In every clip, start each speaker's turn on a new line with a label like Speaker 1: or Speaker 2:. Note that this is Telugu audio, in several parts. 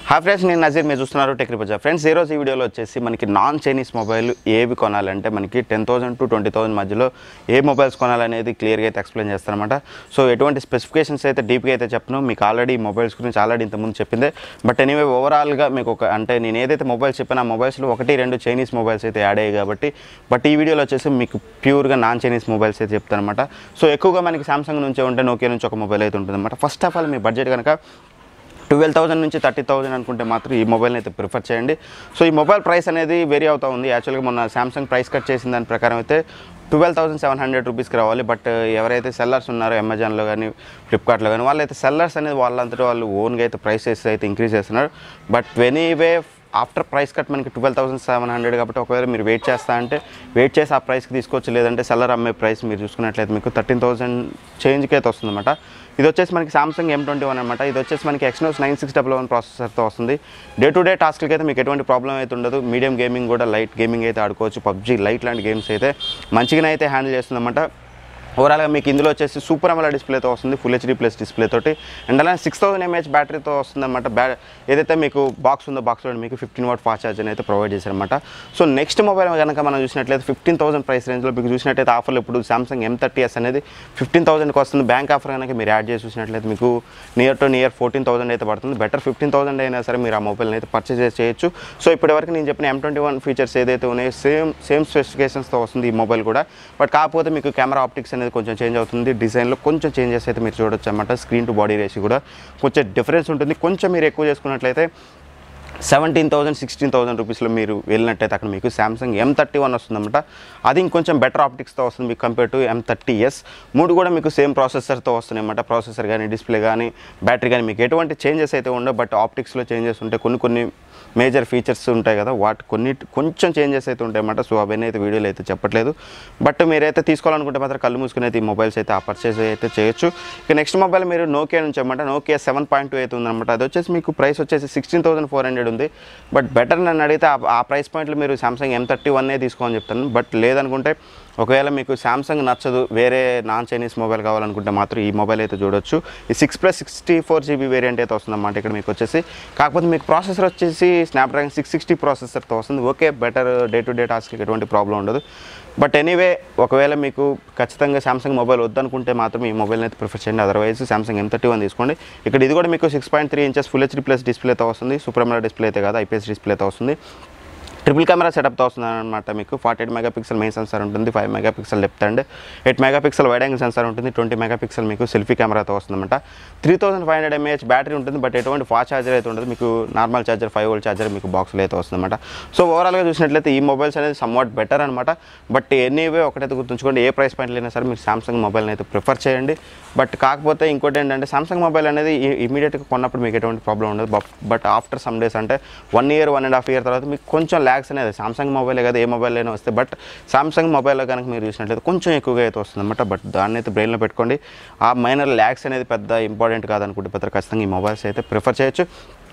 Speaker 1: హాయ్ ఫ్రెండ్స్ నేను నజీర్ మీరు చూస్తున్నారు టెక్ రిపోజా ఫ్రెండ్స్ ఈ రోజు ఈ వీడియోలో వచ్చేసి మనకి నాన్ చైనీస్ మొబైల్ ఏవి కొనాలంటే మనకి ten thousand to twenty thousand మధ్యలో ఏ మొబైల్స్ కొనాలనేది క్లియర్గా అయితే ఎక్స్ప్లెయిన్ చేస్తానమాట సో ఎటువంటి స్పెసిఫికేషన్స్ అయితే డీప్గా అయితే చెప్పను మీకు ఆల్రెడీ ఈ మొబైల్స్ గురించి ఆల్రెడీ ఇంతకుముందు చెప్పిందే బట్ ఎనీవే ఓవరాల్గా మీకు ఒక అంటే నేను ఏదైతే మొబైల్స్ చెప్పాను ఆ మొబైల్స్లో ఒకటి రెండు చైనీస్ మొబైల్స్ అయితే యాడ్ అయ్యాయి కాబట్టి బట్ ఈ వీడియోలో వచ్చేసి మీకు ప్యూర్గా నాన్ చైనీస్ మొబైల్స్ అయితే చెప్తాను అనమాట సో ఎక్కువగా మనకి సామ్సంగ్ నుంచే ఉంటే నోకియా నుంచి ఒక మొబైల్ అయితే ఉంటుంది అనమాట ఫస్ట్ ఆఫ్ ఆల్ మీ బడ్జెట్ కనుక ట్వెల్వ్ థౌసండ్ నుంచి థర్టీ థౌసండ్ అనుకుంటే మాత్రం ఈ మొబైల్ని అయితే ప్రిఫర్ చేయండి సో ఈ మొబైల్ ప్రైస్ అనేది వేరీ అవుతూ ఉంది యాక్చువల్గా మొన్న సామ్సంగ్ ప్రైస్ కట్ చేసిన దాని ప్రకారం అయితే ట్వెల్వ్ థౌసండ్ సెవెన్ హండ్రెడ్ రూపీస్కి రావాలి బట్ ఎవరైతే సెల్లర్స్ ఉన్నారో అమెజాన్లో కానీ ఫ్లిప్కార్ట్లో కానీ వాళ్ళైతే సెల్లర్స్ అనేది వాళ్ళంతటి వాళ్ళు ఓన్గా అయితే ప్రైసెస్ అయితే ఇంక్రీజ్ చేస్తున్నారు but anyway after price cut మనకి ట్వెల్వ్ థౌసండ్ సెవెన్ హండ్రెడ్ కాబట్టి ఒకవేళ మీరు వెయిట్ చేస్తా అంటే వెయిట్ చేసి ఆ ప్రైస్కి తీసుకోవచ్చు లేదంటే సెల్లర్ అమ్మే ప్రైస్ మీరు చూసుకున్నట్లయితే మీకు థర్టీన్ థౌసండ్ చేంజ్కి అయితే వస్తుందన్నమాట ఇది వచ్చేసి మనకి సామ్సంగ్ ఎం ట్వంటీ వన్ అనమాట ఇది వచ్చేసి మనకి Exynos nine six double one ప్రాసెసర్తో వస్తుంది డే టు డే టాస్క్లకి అయితే మీకు ఎటువంటి ప్రాబ్లం అయితే ఉండదు మీడియం గేమింగ్ కూడా లైట్ గేమింగ్ అయితే ఆడుకోవచ్చు పబ్జీ లైట్ లాంటి గేమ్స్ అయితే మంచిగానే అయితే హ్యాండిల్ చేస్తుందన్నమాట ఓవరాల్గా మీకు ఇందులో వచ్చేసి సూపర్ అమలా డిస్ప్లేతో వస్తుంది ఫుల్ హెచ్డీ ప్లస్ డిస్ప్లే తోటి అండ్ అలానే సిక్స్ థౌసండ్ ఎంఏహెచ్ బ్యాటరీతో వస్తుందన్నమాట బ్యా ఏదైతే మీకు బాక్స్ ఉందో బాక్స్లో మీకు ఫిఫ్టీన్ వాట్ ఫాస్ట్ ఛార్జర్ అయితే ప్రొవైడ్ చేశారన్నమాట సో నెక్స్ట్ మొబైల్ కనుక మనం చూసినట్లయితే ఫిఫ్టీన్ థౌసండ్ ప్రైస్ రేంజ్లో మీకు చూసినట్లయితే ఆఫర్లో ఇప్పుడు సామ్సంగ్ ఎం థర్టీ ఎస్ అనేది ఫిఫ్టీన్ థౌసండ్కి వస్తుంది బ్యాంక్ ఆఫర్ కనుక మీరు యాడ్ చేసి చూసినట్లయితే మీకు near to near fourteen thousand అయితే పడుతుంది బెటర్ ఫిఫ్టీన్ థౌసండ్ అయినా సరే మీరు ఆ మొబైల్ని అయితే పర్చేస్ చేయొచ్చు సో ఇప్పటివరకు నేను చెప్పిన ఎం ట్వంటీ వన్ ఫీచర్స్ ఏదైతే ఉన్నాయో సేమ్ సేమ్ స్పెసిఫికేషన్స్తో వస్తుంది ఈ మొబైల్ కూడా బట్ కాకపోతే మీకు కెమెరా ఆప్టిక్స్ అనేది కొంచెం చేంజ్ అవుతుంది డిజైన్లో కొంచెం చేంజెస్ అయితే మీరు చూడొచ్చు అనమాట స్క్రీన్ టు బాడీ రేషి కూడా కొంచెం డిఫరెన్స్ ఉంటుంది కొంచెం మీరు ఎక్కువ చేసుకున్నట్లయితే సెవెంటీన్ థౌసండ్ సిక్స్టీన్ థౌసండ్ రూపీస్లో మీరు వెళ్ళినట్టయితే అక్కడ మీకు సామ్సంగ్ ఎం థర్టీ వన్ వస్తుందన్నమాట అది ఇంకొంచెం బెటర్ ఆప్టిక్స్తో వస్తుంది మీకు compare to M thirty S మూడు కూడా మీకు సేమ్ ప్రాసెసర్తో వస్తున్నాయి అన్నమాట ప్రాసెసర్ కానీ డిస్ప్లే కానీ బ్యాటరీ కానీ మీకు ఎటువంటి చేంజెస్ అయితే ఉండవు బట్ ఆప్టిక్స్లో చేంజెస్ ఉంటాయి కొన్ని కొన్ని మేజర్ ఫీచర్స్ ఉంటాయి కదా వాటి కొన్ని కొంచెం చేంజెస్ అయితే ఉంటాయి అన్నమాట సో అవన్నీ అయితే వీడియోలో అయితే చెప్పట్లేదు బట్ మీరైతే తీసుకోవాలనుకుంటే మాత్రం కళ్ళు మూసుకుని అయితే ఈ మొబైల్స్ అయితే ఆ పర్చేస్ అయితే చేయొచ్చు ఇక నెక్స్ట్ మొబైల్ మీరు నోకియా నుంచి అన్నమాట నోకియా సెవెన్ పాయింట్ టూ అయితే ఉందన్నమాట అది వచ్చేసి మీకు ప్రైస్ వచ్చేసి సిక్స్టీన్ థౌసండ్ ఫోర్ హండ్రెడ్ ఉంది బట్ బెటర్ నన్ను అడిగితే ఆ- ఆ ప్రైస్ పాయింట్లో మీరు సామ్సంగ్ ఎం థర్టీ వన్నే తీసుకోమని చెప్తాను బట్ లేదనుకుంటే ఒకవేళ మీకు సామ్సంగ్ నచ్చదు వేరే నాన్ చైనీస్ మొబైల్ కావాలనుకుంటే మాత్రం ఈ మొబైల్ అయితే చూడొచ్చు ఈ six plus sixty four GB variant అయితే వస్తుందన్నమాట ఇక్కడ మీకు వచ్చేసి కాకపోతే మీకు ప్రాసెసర్ వచ్చేసి స్నాప్డ్రాగన్ సిక్స్ సిక్స్టీ ప్రాసెసర్తో వస్తుంది okay better day to day టాస్క్కి ఎటువంటి ప్రాబ్లం ఉండదు బట్ ఎనీవే ఒకవేళ మీకు ఖచ్చితంగా సామ్సంగ్ మొబైల్ వద్దనుకుంటే మాత్రం ఈ మొబైల్ అయితే ప్రిఫర్ చేయండి otherwise Samsung M thirty one తీసుకోండి ఇక్కడ ఇది కూడా మీకు six point three inches full HD plus డిస్ప్లేతో వస్తుంది సూపర్ అమోలెడ్ డిస్ప్లే అయితే కాదు ఐపీఎస్ డిస్ప్లేతో వస్తుంది ట్రిపుల్ కెమెరా సెటప్తో వస్తుంది అనమాట మీకు forty eight megapixel main sensor ఉంటుంది five megapixel left and eight megapixel wide angle sensor ఉంటుంది ట్వంటీ మెగా పిక్సెల్ మీకు సెల్ఫీ కెమెరాతో వస్తుందన్నమాట three thousand five hundred mAh battery ఉంటుంది బట్ ఎటువంటి ఫాస్ట్ ఛార్జర్ అయితే ఉండదు మీకు normal charger five volt charger మీకు బాక్స్లో అయితే వస్తుందన్నమాట సో ఓవరాల్గా చూసినట్లయితే ఈ మొబైల్స్ అనేది సమ్వాట్ బెటర్ అనమాట బట్ ఎనీవే ఒకటైతే గుర్తుంచుకోండి ఏ ప్రైస్ పాయింట్లో అయినా సరే మీరు సామ్సంగ్ మొబైల్ని అయితే ప్రిఫర్ చేయండి బట్ కాకపోతే ఇంకోటి ఏంటంటే సామ్సంగ్ మొబైల్ అనేది ఇమీడియట్గా కొన్నప్పుడు మీకు ఎటువంటి ప్రాబ్లం ఉండదు బట్ ఆఫ్టర్ సమ్ డేస్ అంటే one year one and half year తర్వాత మీకు కొంచెం ల్యాక్స్ అనేది సామ్సంగ్ మొబైలే కదా ఏ మొబైల్ అయినా వస్తే బట్ సామ్సంగ్ మొబైల్లో కనుక మీరు చూసినట్లయితే కొంచెం ఎక్కువగా అయితే వస్తుంది అనమాట బట్ దాన్ని అయితే బ్రెయిన్లో పెట్టుకోండి ఆ మైనర్ ల్యాక్స్ అనేది పెద్ద ఇంపార్టెంట్ కాదనుకుంటే పెద్ద ఖచ్చితంగా ఈ మొబైల్స్ అయితే ప్రిఫర్ చేయొచ్చు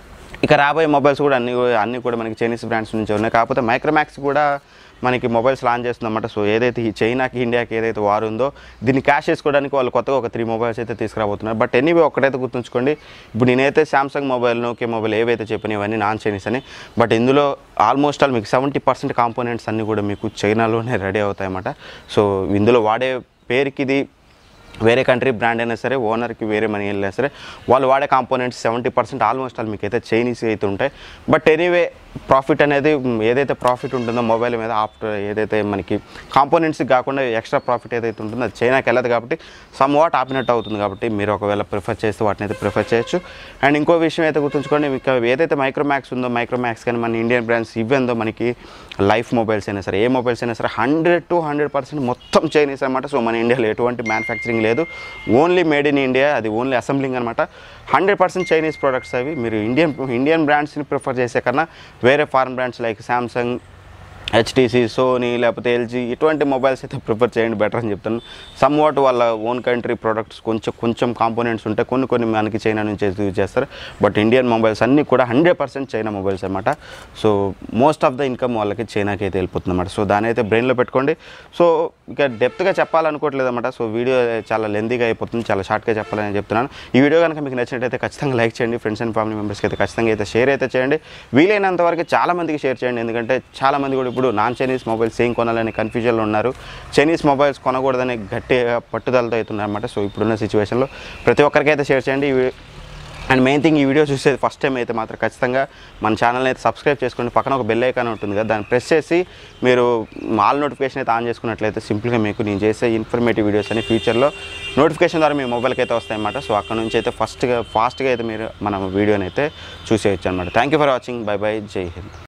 Speaker 1: ఇక రాబోయే మొబైల్స్ కూడా అన్ని అన్ని కూడా మనకి చైనీస్ బ్రాండ్స్ నుంచి ఉన్నాయి కాకపోతే మైక్రోమాక్స్ కూడా మనకి మొబైల్స్ లాంచ్ చేస్తుందన్నమాట సో ఏదైతే ఈ చైనాకి ఇండియాకి ఏదైతే వారు ఉందో దీన్ని క్యాష్ చేసుకోవడానికి వాళ్ళు కొత్తగా ఒక త్రీ మొబైల్స్ అయితే తీసుకురాబోతున్నారు బట్ ఎనీవే ఒక్కటైతే గుర్తుంచుకోండి ఇప్పుడు నేనైతే సామ్సంగ్ మొబైల్ నోకే మొబైల్ ఏవైతే చెప్పినా ఇవన్నీ నాన్ చైనీస్ అని బట్ ఇందులో ఆల్మోస్ట్ ఆల్ మీకు సెవెంటీ పర్సెంట్ కాంపోనెంట్స్ అన్నీ కూడా మీకు చైనాలోనే రెడీ అవుతాయి అన్నమాట సో ఇందులో వాడే పేరుకి ఇది వేరే కంట్రీ బ్రాండ్ అయినా సరే ఓనర్కి వేరే మనీ వెళ్ళినా సరే వాళ్ళు వాడే components seventy percent almost all మీకు అయితే చైనీస్ అయితే ఉంటాయి బట్ ఎనీవే ప్రాఫిట్ అనేది మ్, ఏదైతే ప్రాఫిట్ ఉంటుందో మొబైల్ మీద ఆఫ్టర్ ఏదైతే మనకి కాంపోనెంట్స్ కాకుండా ఎక్స్ట్రా ప్రాఫిట్ ఏదైతే ఉంటుందో అది చైనాకి వెళ్ళదు కాబట్టి సమ్ వాట్ ఆపినట్టు అవుతుంది కాబట్టి మీరు ఒకవేళ ప్రిఫర్ చేస్తే వాటిని అయితే ప్రిఫర్ చేయొచ్చు అండ్ ఇంకో విషయం అయితే గుర్తుంచుకోండి మీకు ఏదైతే మైక్రోమాక్స్ ఉందో మైక్రోమాక్స్ కానీ మన ఇండియన్ బ్రాండ్స్ ఇవ్వందో మనకి లైఫ్ మొబైల్స్ అయినా సరే ఏ మొబైల్స్ అయినా సరే హండ్రెడ్ టు హండ్రెడ్ పర్సెంట్ మొత్తం చైనీస్ అనమాట సో మన ఇండియాలో ఎటువంటి మ్యానుఫ్యాక్చరింగ్ లేదు ఓన్లీ మేడ్ ఇన్ ఇండియా అది ఓన్లీ అసెంబ్లింగ్ అనమాట హండ్రెడ్ పర్సెంట్ చైనీస్ ప్రొడక్ట్స్ అవి మీరు ఇండియన్ ఇండియన్ బ్రాండ్స్ని ప్రిఫర్ చేసే కన్నా వేరే foreign brands like Samsung HTC Sony లేకపోతే ఎల్జీ ఇటువంటి మొబైల్స్ అయితే ప్రిఫర్ చేయండి బెటర్ అని చెప్తాను సమ్ వాట్ వాళ్ళ ఓన్ కంట్రీ ప్రొడక్ట్స్ కొంచెం కొంచెం కాంపోనెంట్స్ ఉంటాయి కొన్ని కొన్ని మనకి చైనా నుంచి యూజ్ చేస్తారు బట్ ఇండియన్ మొబైల్స్ అన్నీ కూడా హండ్రెడ్ పర్సెంట్ చైనా మొబైల్స్ అనమాట so most of the income వాళ్ళకి చైనాకి అయితే వెళ్ళిపోతుంది అనమాట సో దాని అయితే బ్రెయిన్లో పెట్టుకోండి సో ఇక డెప్త్గా చెప్పాలనుకోవట్లేదు అనమాట సో వీడియో చాలా లెందీగా అయిపోతుంది చాలా షార్ట్గా చెప్పాలని చెప్తున్నాను ఈ వీడియో కనుక మీకు నచ్చినట్టయితే ఖచ్చితంగా లైక్ చేయండి ఫ్రెండ్స్ అండ్ ఫ్యామిలీ మెంబర్స్కి అయితే ఖచ్చితంగా అయితే షేర్ అయితే చేయండి వీలైనంత వరకు చాలా మందికి షేర్ చేయండి ఎందుకంటే చాలా మంది కూడా ఇప్పుడు నాన్ చైనీస్ మొబైల్స్ ఏం కొనాలని కన్ఫ్యూజన్లో ఉన్నారు చైనీస్ మొబైల్స్ కొనకూడదని గట్టిగా పట్టుదలతో అవుతున్నారు అనమాట సో ఇప్పుడున్న సిచ్యువేషన్లో ప్రతి ఒక్కరికి అయితే షేర్ చేయండి ఈ వీ- అండ్ మెయిన్ థింగ్ ఈ వీడియో చూసేది ఫస్ట్ టైం అయితే మాత్రం ఖచ్చితంగా మన ఛానల్ని అయితే సబ్స్క్రైబ్ చేసుకోండి పక్కన ఒక బెల్ ఐకాన్ ఉంటుంది కదా దాన్ని ప్రెస్ చేసి మీరు ఆల్ నోటిఫికేషన్ అయితే ఆన్ చేసుకున్నట్లయితే సింపుల్గా మీకు నేను చేసే ఇన్ఫర్మేటివ్ వీడియోస్ అని ఫ్యూచర్లో నోటిఫికేషన్ ద్వారా మీ మొబైల్కి అయితే వస్తాయన్నమాట సో అక్కడ నుంచి అయితే ఫస్ట్గా ఫాస్ట్గా అయితే మీరు మన వీడియోని అయితే చూసేయచ్చు అనమాట thank you for watching bye bye జై హింద్